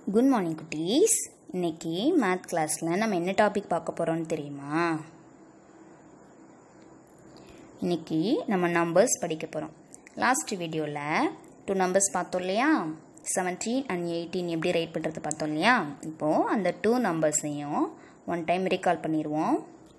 Good morning குட்டீஸ் இன்னைக்கு math கிளாஸில் நம்ம என்ன டாபிக் பார்க்க போகிறோம்னு தெரியுமா இன்னைக்கு நம்ம நம்பர்ஸ் படிக்க போகிறோம் லாஸ்ட் வீடியோவில் டூ நம்பர்ஸ் பார்த்தோம் இல்லையா செவன்டீன் அண்ட் எயிட்டீன் எப்படி ரைட் பண்ணுறது பார்த்தோம் இல்லையா இப்போது அந்த டூ நம்பர்ஸையும் ஒன் டைம் ரீகால் பண்ணிடுவோம்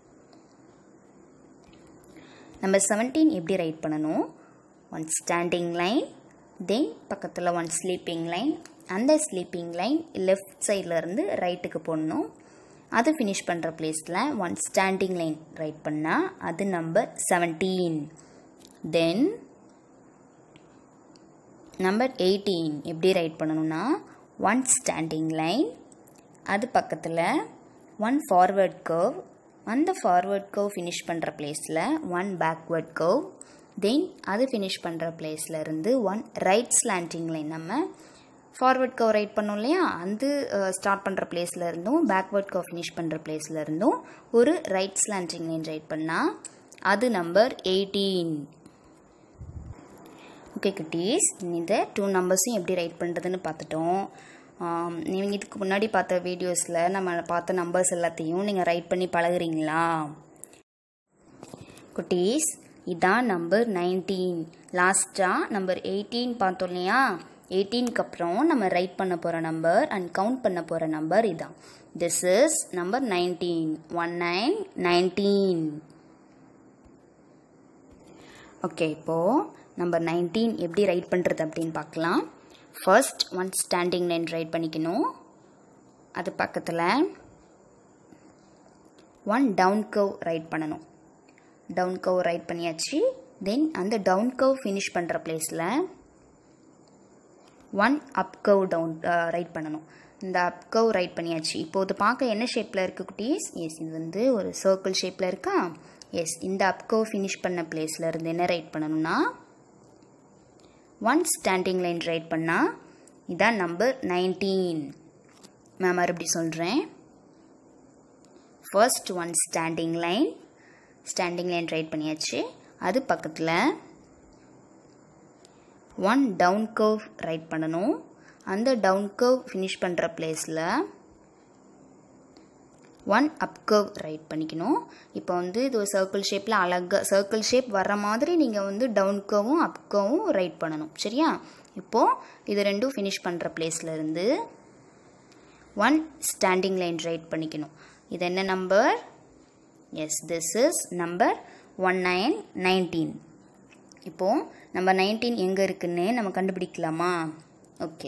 நம்பர் செவன்டீன் எப்படி ரைட் பண்ணணும் ஒன் ஸ்டாண்டிங் லைன் தென் பக்கத்தில் ஒன் ஸ்லீப்பிங் லைன் அந்த ஸ்லீப்பிங் லைன் லெஃப்ட் சைடில் இருந்து ரைட்டுக்கு போடணும் அது ஃபினிஷ் பண்ணுற பிளேஸில் ஒன் ஸ்டாண்டிங் லைன் ரைட் பண்ணால் அது number seventeen then number eighteen எப்படி ரைட் பண்ணணும்னா ஒன் ஸ்டாண்டிங் லைன் அது பக்கத்தில் ஒன் ஃபார்வர்ட் கர்வ் அந்த ஃபார்வர்ட் கர்வ் ஃபினிஷ் பண்ணுற பிளேஸில் ஒன் பேக்வர்ட் கர்வ் தென் அது ஃபினிஷ் பண்ணுற பிளேஸில் இருந்து ஒன் ரைட் ஸ்லாண்டிங் லைன் நம்ம ஃபார்வர்ட் கவ் ரைட் பண்ணோம் இல்லையா அந்த ஸ்டார்ட் பண்ணுற பிளேஸில் இருந்தும் பேக்வர்ட் கவ் ஃபினிஷ் பண்ணுற பிளேஸில் இருந்தும் ஒரு ரைட் ஸ்லாண்டிங் லைன் ரைட் பண்ணால் அது நம்பர் எயிட்டீன் ஓகே குட்டீஸ் இந்த டூ நம்பர்ஸும் எப்படி ரைட் பண்ணுறதுன்னு பார்த்துட்டோம் நீங்கள் இதுக்கு முன்னாடி பார்த்த வீடியோஸில் நம்ம பார்த்த நம்பர்ஸ் எல்லாத்தையும் நீங்கள் ரைட் பண்ணி பழகுறீங்களா குட்டீஸ் இதான் நம்பர் நைன்டீன் லாஸ்ட்டாக நம்பர் எயிட்டீன் பார்த்தோம் இல்லையா எயிட்டீனுக்கு அப்புறம் நம்ம ரைட் பண்ண போகிற நம்பர் அண்ட் கவுண்ட் பண்ண போகிற நம்பர் இதான் this is number nineteen one nine nineteen okay இப்போது நம்பர் நைன்டீன் எப்படி ரைட் பண்ணுறது அப்படின்னு பார்க்கலாம் first one standing line write பண்ணிக்கணும் அது பக்கத்தில் ஒன் டவுன் கவ் ரைட் பண்ணணும் டவுன் கவ் ரைட் பண்ணியாச்சு தென் அந்த டவுன் கவ் ஃபினிஷ் பண்ணுற பிளேஸில் one up curve down write பண்ணணும் இந்த அப் கவ் ரைட் பண்ணியாச்சு இப்போது பார்க்க என்ன ஷேப்பில் இருக்குது குட்டீஸ் எஸ் இது வந்து ஒரு சர்க்கிள் ஷேப்பில் இருக்கா எஸ் இந்த அப் கவ் ஃபினிஷ் பண்ண பிளேஸில் இருந்து என்ன ரைட் பண்ணணும்னா ஒன் ஸ்டாண்டிங் லைன் ரைட் பண்ணால் இதான் நம்பர் நைன்டீன் நான் மறுபடியும் சொல்கிறேன் first one standing line standing line write பண்ணியாச்சு அது பக்கத்தில் ஒன் டவுன் கர்வ் ரைட் பண்ணணும் அந்த டவுன் கர்வ் ஃபினிஷ் பண்ணுற பிளேஸில் ஒன் அப் கர்வ் ரைட் பண்ணிக்கணும் இப்போ வந்து இது ஒரு சர்க்கிள் ஷேப்பில் அழகாக சர்க்கிள் ஷேப் வர்ற மாதிரி நீங்கள் வந்து டவுன் கர்வும் அப் கர்வும் ரைட் பண்ணணும் சரியா இப்போது இது ரெண்டும் ஃபினிஷ் பண்ணுற பிளேஸில் இருந்து ஒன் ஸ்டாண்டிங் லைன் ரைட் பண்ணிக்கணும் இது என்ன number yes this is number one nine nineteen இப்போது நம்பர் நைன்டீன் எங்கே இருக்குன்னு நம்ம கண்டுபிடிக்கலாமா ஓகே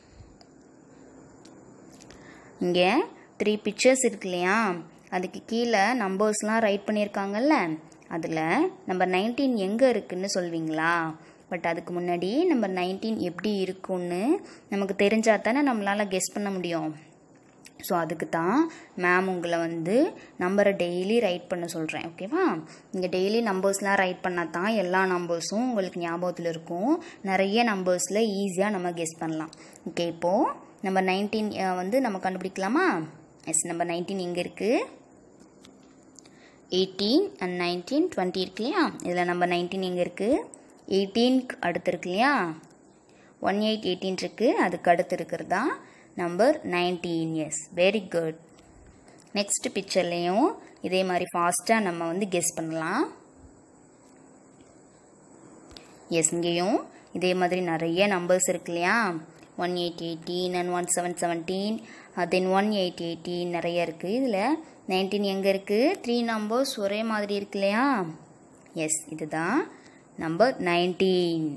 இங்கே த்ரீ பிக்சர்ஸ் இருக்கு இல்லையா அதுக்கு கீழே நம்பர்ஸ்லாம் ரைட் பண்ணியிருக்காங்கல்ல அதில் நம்பர் நைன்டீன் எங்கே இருக்குன்னு சொல்வீங்களா பட் அதுக்கு முன்னாடி நம்பர் நைன்டீன் எப்படி இருக்குன்னு நமக்கு தெரிஞ்சால் தானே நம்மளால் கெஸ் பண்ண முடியும் ஸோ அதுக்கு தான் மேம் உங்களை வந்து நம்பரை டெய்லி ரைட் பண்ண சொல்கிறேன் ஓகேவா இங்கே டெய்லி நம்பர்ஸ்லாம் ரைட் பண்ணால் தான் எல்லா நம்பர்ஸும் உங்களுக்கு ஞாபகத்தில் இருக்கும் நிறைய நம்பர்ஸில் ஈஸியாக நம்ம கெஸ் பண்ணலாம் ஓகே இப்போது நம்பர் நைன்டீன் வந்து நம்ம கண்டுபிடிக்கலாமா எஸ் நம்பர் நைன்டீன் எங்கே இருக்குது எயிட்டீன் அண்ட் நைன்டீன் டுவெண்ட்டி இருக்கு இல்லையா இதில் நம்பர் நைன்டீன் எங்கே இருக்குது எயிட்டீனுக்கு அடுத்து இருக்கு இல்லையா ஒன் எயிட் எயிட்டீன் இருக்குது அதுக்கு அடுத்து இருக்கிறது தான் number nineteen yes very good next பிக்சர்லேயும் இதே மாதிரி ஃபாஸ்ட்டாக நம்ம வந்து கெஸ் பண்ணலாம் எஸ் இங்கேயும் இதே மாதிரி நிறைய நம்பர்ஸ் இருக்கு இல்லையா one eight eighteen and one seven seventeen then one eight eighteen நிறைய இருக்குது இதில் நைன்டீன் எங்கே இருக்குது த்ரீ நம்பர்ஸ் ஒரே மாதிரி இருக்கு இல்லையா எஸ் இதுதான் number nineteen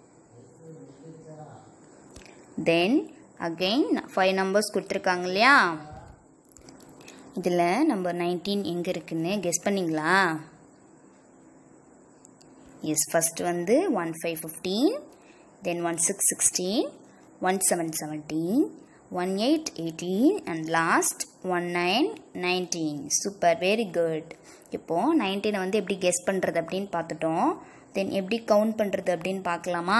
then again five numbers கொடுத்துருக்காங்க இல்லையா இதில் நம்பர் நைன்டீன் எங்கே இருக்குன்னு கெஸ் பண்ணிங்களா எஸ் ஃபஸ்ட் வந்து one five fifteen then one six sixteen one seven seventeen one eight eighteen and last one nine nineteen super very good இப்போது நைன்டீனை வந்து எப்படி கெஸ் பண்ணுறது அப்படின்னு பார்த்துட்டோம் தென் எப்படி கவுண்ட் பண்ணுறது அப்படின்னு பார்க்கலாமா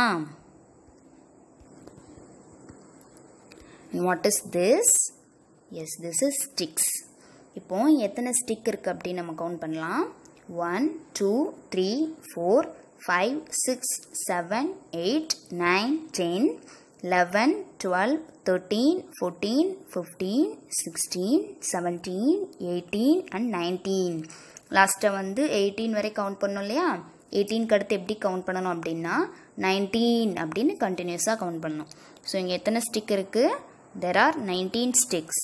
what is this yes this is sticks இப்போ எத்தனை ஸ்டிக் இருக்குது அப்படின்னு நம்ம கவுண்ட் பண்ணலாம் one two three four five six seven eight nine ten eleven twelve thirteen fourteen fifteen sixteen seventeen eighteen and nineteen லாஸ்ட்டாக வந்து எயிட்டீன் வரை கவுண்ட் பண்ணோம் இல்லையா எயிட்டீனுக்கு அடுத்து எப்படி கவுண்ட் பண்ணணும் அப்படின்னா நைன்டீன் அப்படின்னு கண்டினியூஸாக கவுண்ட் பண்ணணும் ஸோ இங்கே எத்தனை ஸ்டிக் இருக்குது there are nineteen sticks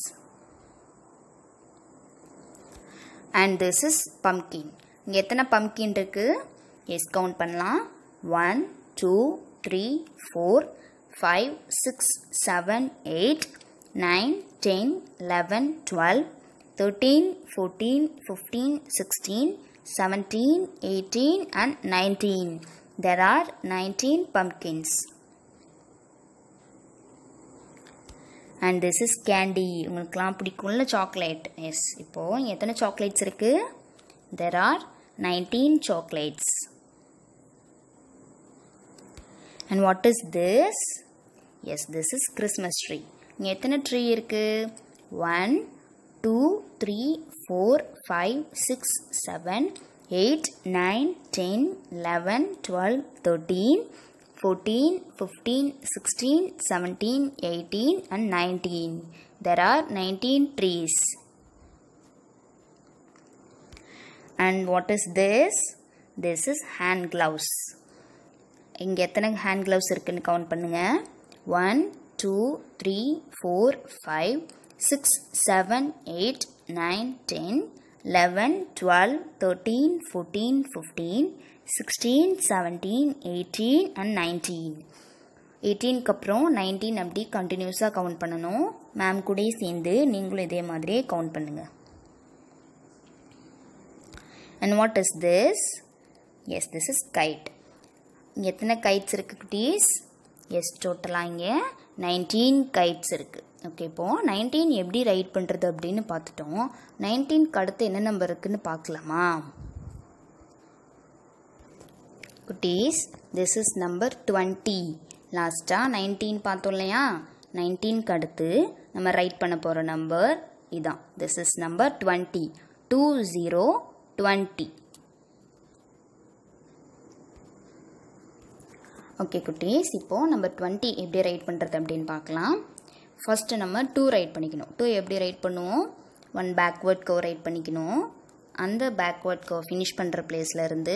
and this is pumpkin இங்கே எத்தனை பம்கின் இருக்குது எஸ் கவுண்ட் பண்ணலாம் one two three four five six seven eight nine ten eleven twelve thirteen fourteen fifteen sixteen seventeen eighteen and nineteen there are nineteen pumpkins and this is candy உங்களுக்குலாம் பிடிக்கும்ல chocolate yes இப்போது இங்கே எத்தனை chocolates இருக்குது there are nineteen chocolates and what is this yes this is Christmas tree இங்கே எத்தனை tree இருக்குது one two three four five six seven eight nine ten eleven twelve thirteen 14, 15, 16, 17, 18 and 19. There are 19 trees. And what is this? This is hand gloves. இங்கே எத்தனை hand gloves இருக்குன்னு count பண்ணுங்க one two three four five six seven eight nine ten eleven twelve thirteen fourteen fifteen sixteen seventeen eighteen and nineteen எயிட்டீனுக்கு அப்புறம் nineteen அப்படி கண்டினியூஸாக count பண்ணணும் ma'am கூடயே சேர்ந்து நீங்களும் இதே மாதிரியே கவுண்ட் பண்ணுங்கள் and what is this yes this is kite இங்கே எத்தனை கைட்ஸ் இருக்குது குட்டீஸ் எஸ் டோட்டலாக இங்கே நைன்டீன் கைட்ஸ் இருக்குது ஓகே இப்போது நைன்டீன் எப்படி ரைட் பண்ணுறது அப்படின்னு பார்த்துட்டோம் நைன்டீன்க்கு அடுத்து என்ன நம்பர் இருக்குன்னு பார்க்கலாமா குட்டீஸ் திஸ் இஸ் நம்பர் டுவெண்ட்டி லாஸ்ட்டாக நைன்டீன் பார்த்தோம் இல்லையா நைன்டீன்க்கு அடுத்து நம்ம ரைட் பண்ண போகிற நம்பர் இதான் this is number twenty two zero twenty okay குட்டீஸ் இப்போது நம்பர் டுவெண்ட்டி எப்படி ரைட் பண்ணுறது அப்படின்னு பார்க்கலாம் ஃபஸ்ட்டு நம்ம டூ ரைட் பண்ணிக்கணும் டூ எப்படி ரைட் பண்ணுவோம் ஒன் பேக்வேர்ட் கவ் ரைட் பண்ணிக்கணும் அந்த பேக்வேர்ட் கவ் ஃபினிஷ் பண்ணுற பிளேஸில் இருந்து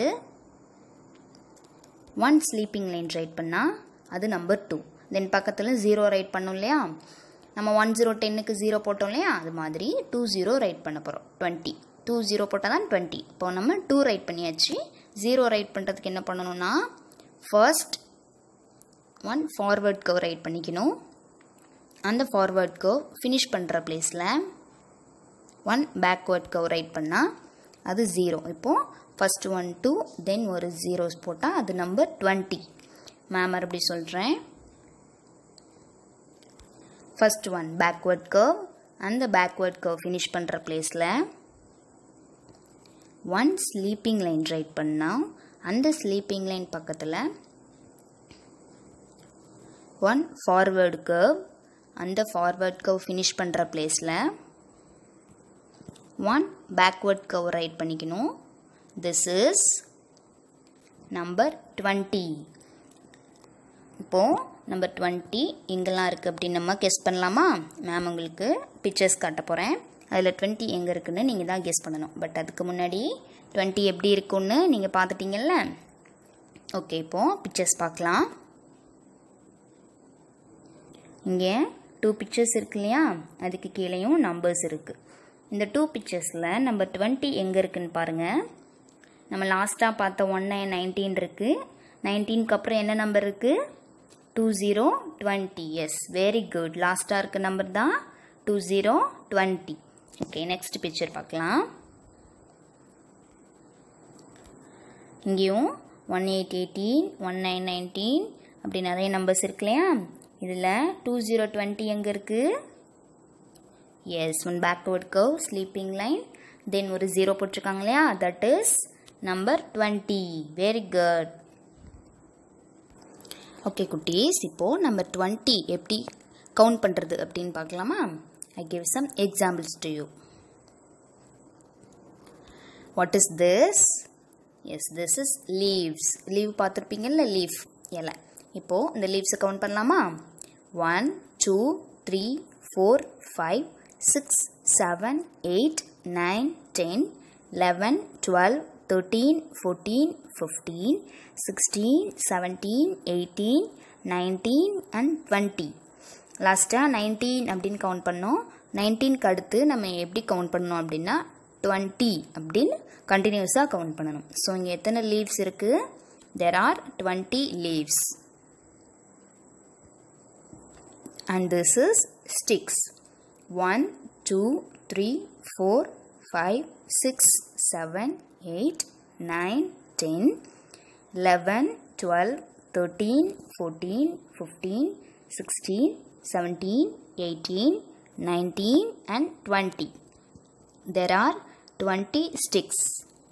ஒன் ஸ்லீப்பிங் லைன் ரைட் பண்ணால் அது நம்பர் டூ தென் பக்கத்தில் ஜீரோ ரைட் பண்ணோம் இல்லையா நம்ம ஒன் ஜீரோ டென்னுக்கு ஜீரோ போட்டோம் இல்லையா அது மாதிரி டூ ஜீரோ ரைட் பண்ண போகிறோம் டுவெண்ட்டி டூ ஜீரோ போட்டால் தான் டுவெண்ட்டி இப்போ நம்ம டூ ரைட் பண்ணியாச்சு ஜீரோ ரைட் பண்ணுறதுக்கு என்ன பண்ணணும்னா first one forward curve write பண்ணிக்கணும் அந்த ஃபார்வர்ட் கவ் ஃபினிஷ் பண்ணுற பிளேஸில் ஒன் பேக்வேர்ட் கவ் ரைட் பண்ணால் அது ஜீரோ இப்போது ஃபஸ்ட் ஒன் டூ தென் ஒரு ஜீரோஸ் போட்டால் அது நம்பர் டுவெண்ட்டி மேம் மறுபடி சொல்கிறேன் ஃபஸ்ட் ஒன் பேக்வேர்ட் கர்வ் அந்த பேக்வேர்ட் கர்வ் ஃபினிஷ் பண்ணுற பிளேஸில் ஒன் ஸ்லீப்பிங் லைன் ரைட் பண்ணால் அந்த ஸ்லீப்பிங் லைன் பக்கத்தில் ஒன் ஃபார்வேர்டு கர்வ் அந்த ஃபார்வேர்ட் கர்வ் ஃபினிஷ் பண்ணுற பிளேஸில் ஒன் பேக்வேர்ட் கர்வ் ரைட் பண்ணிக்கணும் திஸ் இஸ் நம்பர் டுவெண்ட்டி இப்போது நம்பர் டுவெண்ட்டி எங்கெல்லாம் இருக்குது அப்படின்னு நம்ம கெஸ் பண்ணலாமா மேம் உங்களுக்கு பிக்சர்ஸ் காட்ட போகிறேன் அதில் டுவெண்ட்டி எங்கே இருக்குன்னு நீங்கள் தான் கெஸ் பண்ணணும் பட் அதுக்கு முன்னாடி டுவெண்ட்டி எப்படி இருக்குன்னு நீங்கள் பார்த்துட்டீங்கல்ல ஓகே இப்போது பிக்சர்ஸ் பார்க்கலாம் இங்கே டூ பிக்சர்ஸ் இருக்கு இல்லையா அதுக்கு கீழேயும் நம்பர்ஸ் இருக்குது இந்த டூ பிக்சர்ஸில் நம்பர் டுவெண்ட்டி எங்கே இருக்குன்னு பாருங்கள் நம்ம லாஸ்ட்டாக பார்த்த ஒன் நைன் நைன்டீன் இருக்குது நைன்டீனுக்கு அப்புறம் என்ன நம்பர் இருக்குது two zero twenty yes very good லாஸ்ட்டாக இருக்க நம்பர் தான் two zero twenty okay next picture பார்க்கலாம் இங்கேயும் one eight eighteen one nine nineteen அப்படி நிறைய நம்பர்ஸ் இருக்கு இல்லையா இதில் டூ ஜீரோ டுவெண்ட்டி எங்கே இருக்குது yes one backward curve sleeping line then ஒரு ஜீரோ போட்டிருக்காங்க இல்லையா that is number twenty very good okay குட்டீஸ் இப்போது நம்பர் டுவெண்ட்டி எப்படி கவுண்ட் பண்ணுறது அப்படின்னு பார்க்கலாமா I give some examples to you what is this yes this is leaves leave பார்த்துருப்பீங்கல்ல லீஃப் இலை இப்போது இந்த லீவ்ஸை கவுண்ட் பண்ணலாமா one two three four five six seven eight nine ten eleven twelve thirteen fourteen fifteen sixteen seventeen eighteen nineteen and twenty லாஸ்ட்டாக nineteen அப்படின்னு count பண்ணோம் நைன்டீனுக்கு அடுத்து நம்ம எப்படி கவுண்ட் பண்ணோம் அப்படின்னா டுவெண்ட்டி அப்படின்னு கண்டினியூஸாக கவுண்ட் பண்ணணும் ஸோ இங்கே எத்தனை லீவ்ஸ் இருக்குது there are twenty leaves and this is sticks 1 2 3 4 5 6 7 8 9 10 11 12 13 14 15 16 17 18 19 and 20 there are 20 sticks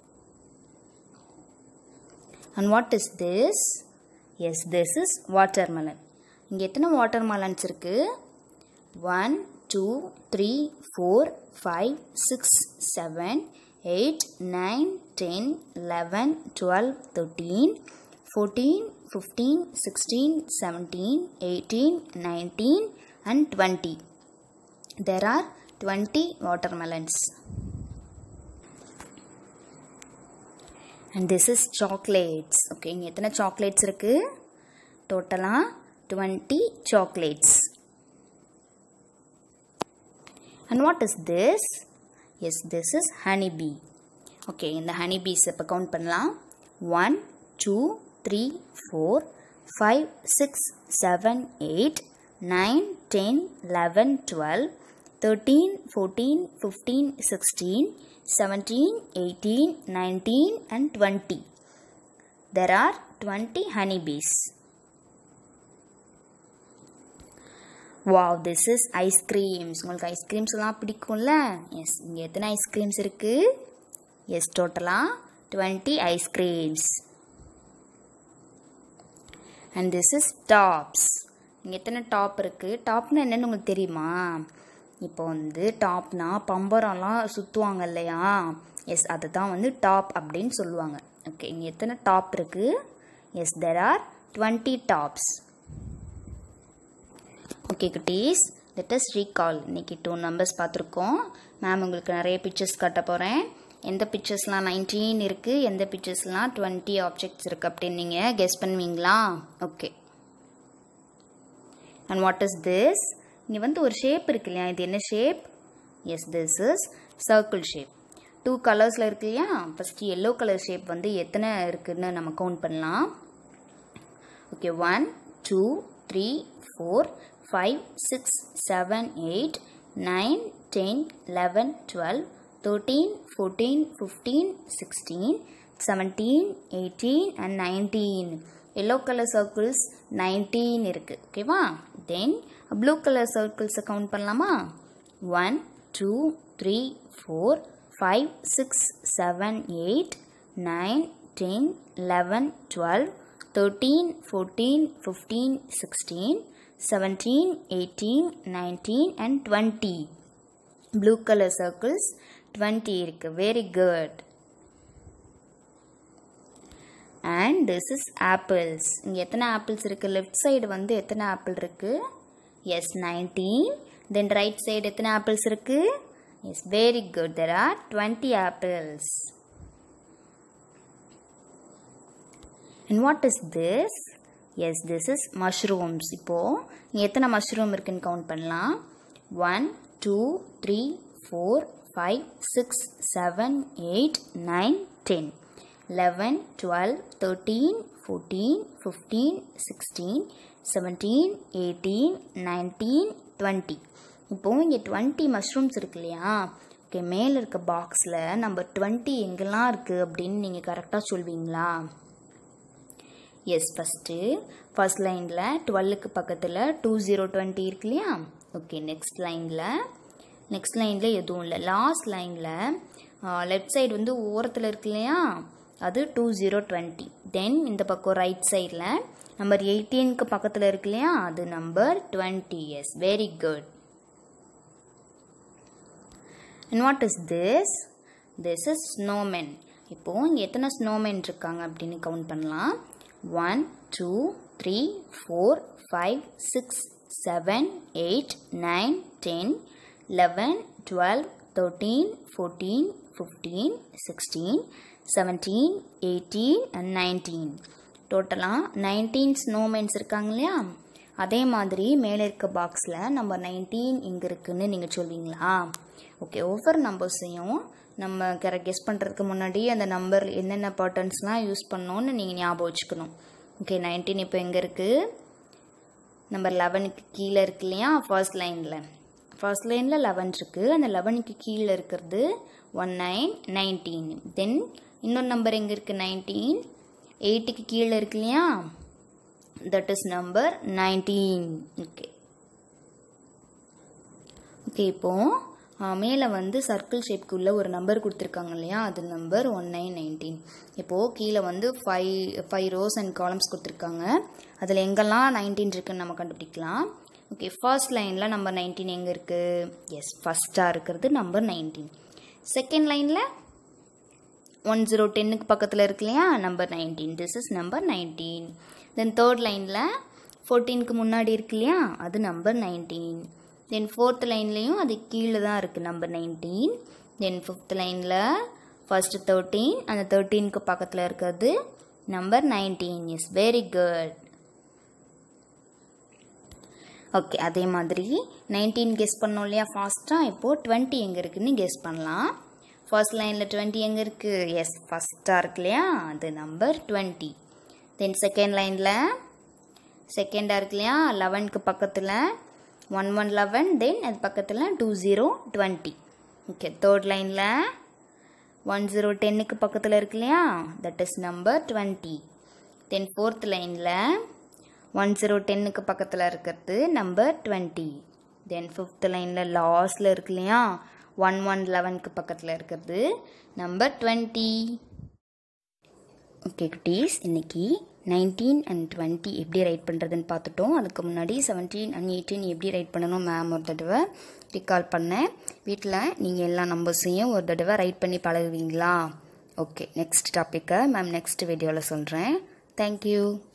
and what is this yes this is watermelon இங்கே எத்தனை வாட்டர் மெலன்ஸ் இருக்கு one two three four five six seven eight nine ten eleven twelve thirteen fourteen fifteen sixteen seventeen eighteen nineteen and twenty there are twenty watermelons and this is chocolates okay இங்கே எத்தனை chocolates இருக்குது டோட்டலாக 20 chocolates. And what is this? Yes, this is honeybee. Okay, இந்த honeybees இப்போ count பண்ணலாம் one two three four five six seven eight nine ten eleven twelve thirteen fourteen fifteen sixteen seventeen eighteen nineteen and twenty there are twenty honeybees. Wow this is ice creams உங்களுக்கு ஐஸ்கிரீம்ஸ்லாம் பிடிக்கும்ல S இங்கே எத்தனை ice creams இருக்குது yes டோட்டலாக twenty ice creams and this is tops இங்கே எத்தனை top இருக்குது டாப்னா என்னென்னு உங்களுக்கு தெரியுமா இப்போ வந்து டாப்னா பம்பரம்லாம் சுற்றுவாங்க இல்லையா எஸ் அதை தான் வந்து டாப் அப்படின்னு சொல்லுவாங்க ஓகே இங்கே எத்தனை டாப் இருக்குது yes there are twenty tops okay குட்டீஸ் லெட் அஸ் ரீகால் இன்னைக்கு டூ நம்பர்ஸ் பார்த்துருக்கோம் மேம் உங்களுக்கு நிறைய பிக்சர்ஸ் காட்ட போகிறேன் எந்த பிக்சர்ஸ்லாம் நைன்டீன் இருக்குது எந்த பிக்சர்ஸ்லாம் டுவெண்ட்டி ஆப்ஜெக்ட்ஸ் இருக்குது அப்படின்னு நீங்கள் கெஸ் பண்ணுவீங்களா okay and what is this இங்கே வந்து ஒரு ஷேப் இருக்கு இல்லையா இது என்ன shape yes this is circle shape two கலர்ஸில் இருக்கு இல்லையா ஃபஸ்ட்டு எல்லோ கலர் ஷேப் வந்து எத்தனை இருக்குதுன்னு நம்ம கவுண்ட் பண்ணலாம் okay one two three four five six seven eight nine ten eleven twelve thirteen fourteen fifteen sixteen seventeen eighteen and nineteen yellow colour circles nineteen இருக்குது ஓகேவா தென் ப்ளூ கலர் சர்க்கிள்ஸை count பண்ணலாமா one two three four five six seven eight nine ten eleven twelve thirteen fourteen fifteen sixteen seventeen eighteen nineteen and twenty blue colour circles twenty இருக்குது very good and this is apples இங்கே எத்தனை apples இருக்குது left side வந்து எத்தனை apple இருக்குது yes nineteen then right side எத்தனை apples இருக்குது yes very good there are twenty apples and what is this yes this is mushrooms இப்போது இங்கே எத்தனை மஷ்ரூம் இருக்குன்னு கவுண்ட் பண்ணலாம் one two three four five six seven eight nine ten eleven twelve thirteen fourteen fifteen sixteen seventeen eighteen nineteen twenty இப்போது இங்கே twenty mushrooms இருக்கு இல்லையா okay மேலே இருக்க பாக்ஸில் நம்ம டுவெண்ட்டி எங்கெல்லாம் இருக்குது அப்படின்னு நீங்கள் கரெக்டாக சொல்வீங்களா எஸ் ஃபஸ்ட்டு ஃபஸ்ட் லைனில் டுவெல்லுக்கு பக்கத்தில் டூ ஜீரோ டுவெண்ட்டி இருக்கு இல்லையா ஓகே நெக்ஸ்ட் லைனில் நெக்ஸ்ட் லைனில் எதுவும் இல்லை லாஸ்ட் லைனில் லெஃப்ட் சைடு வந்து ஓரத்தில் இருக்கு இல்லையா அது டூ ஜீரோ டுவெண்ட்டி தென் இந்த பக்கம் ரைட் சைடில் நம்பர் எயிட்டீனுக்கு பக்கத்தில் இருக்கு இல்லையா அது number twenty yes very good and what is this this is snowmen இப்போது இங்கே எத்தனை ஸ்னோமென் இருக்காங்க அப்படின்னு கவுண்ட் பண்ணலாம் one two three four five six seven eight nine ten eleven twelve thirteen fourteen fifteen sixteen seventeen eighteen and nineteen டோட்டலாக nineteen snowmans இருக்காங்க இல்லையா அதே மாதிரி மேலே இருக்க பாக்ஸில் நம்பர் நைன்டீன் எங்கே இருக்குன்னு நீங்கள் சொல்வீங்களா ஓகே ஒவ்வொரு நம்பர்ஸையும் நம்ம கரெக்ட் கெஸ் பண்ணுறதுக்கு முன்னாடி அந்த நம்பர் என்னென்ன பேட்டர்ன்ஸ்லாம் யூஸ் பண்ணோன்னு நீங்கள் ஞாபகம் வச்சுக்கணும் ஓகே நைன்டீன் இப்போ எங்கே இருக்குது நம்பர் லெவனுக்கு கீழே இருக்கு இல்லையா ஃபர்ஸ்ட் லைனில் ஃபர்ஸ்ட் லைனில் லெவன் இருக்குது அந்த லெவனுக்கு கீழே இருக்கிறது ஒன் நைன் நைன்டீன் தென் இன்னொரு நம்பர் எங்கே இருக்குது நைன்டீன் எயிட்டுக்கு கீழே இருக்கு இல்லையா that is number nineteen okay okay இப்போது மேலே வந்து சர்க்கிள் ஷேப்க்குள்ள ஒரு நம்பர் கொடுத்துருக்காங்க இல்லையா அது நம்பர் ஒன் நைன் நைன்டீன் இப்போது கீழே வந்து five five rows and columns கொடுத்துருக்காங்க அதில் எங்கெல்லாம் நைன்டீன் இருக்குன்னு நம்ம கண்டுபிடிக்கலாம் ஓகே ஃபர்ஸ்ட் லைனில் நம்பர் நைன்டீன் எங்கே இருக்குது எஸ் ஃபஸ்ட்டாக இருக்கிறது நம்பர் நைன்டீன் செகண்ட் லைனில் ஒன் ஜீரோ டென்னுக்கு பக்கத்தில் இருக்கு இல்லையா number nineteen this is number nineteen then third லைனில் ஃபோர்டீனுக்கு முன்னாடி இருக்கு இல்லையா அது நம்பர் நைன்டீன் தென் ஃபோர்த் லைன்லேயும் அது கீழே தான் இருக்குது நம்பர் நைன்டீன் தென் ஃபிஃப்த் லைனில் ஃபர்ஸ்ட் தேர்ட்டீன் அந்த தேர்ட்டீனுக்கு பக்கத்தில் இருக்கிறது number nineteen is very good okay அதே மாதிரி நைன்டீன் கெஸ் பண்ணோம் இல்லையா ஃபாஸ்ட்டாக இப்போது டுவெண்ட்டி எங்கே இருக்குன்னு கெஸ் பண்ணலாம் ஃபர்ஸ்ட் லைனில் டுவெண்ட்டி எங்கே இருக்குது எஸ் ஃபஸ்ட்டாக இருக்கு இல்லையா அது நம்பர் டுவெண்ட்டி தென் செகண்ட் லைனில் செகண்டாக இருக்கு இல்லையா லெவனுக்கு பக்கத்தில் ஒன் ஒன் லெவன் தென் அது பக்கத்தில் two zero twenty okay third லைனில் ஒன் ஜீரோ டென்னுக்கு பக்கத்தில் இருக்கு இல்லையா that is number twenty then fourth லைனில் ஒன் ஜீரோ டென்னுக்கு பக்கத்தில் இருக்கிறது நம்பர் டுவெண்ட்டி தென் ஃபிஃப்த் லைனில் லாஸ்டில் இருக்கு இல்லையா ஒன் ஒன் லெவனுக்கு பக்கத்தில் இருக்கிறது நம்பர் டுவெண்ட்டி ஓகே குட்டீஸ் இன்னைக்கு நைன்டீன் அண்ட் டுவெண்ட்டி எப்படி ரைட் பண்ணுறதுன்னு பார்த்துட்டோம் அதுக்கு முன்னாடி செவன்டீன் அண்ட் எயிட்டீன் எப்படி ரைட் பண்ணணும் மேம் ஒரு தடவை ரிகால் பண்ணேன் வீட்டில் நீங்கள் எல்லா நம்பர்ஸையும் ஒரு தடவை ரைட் பண்ணி பழகுவீங்களா ஓகே நெக்ஸ்ட் டாப்பிக்கை மேம் நெக்ஸ்ட் வீடியோவில் சொல்கிறேன் தேங்க்யூ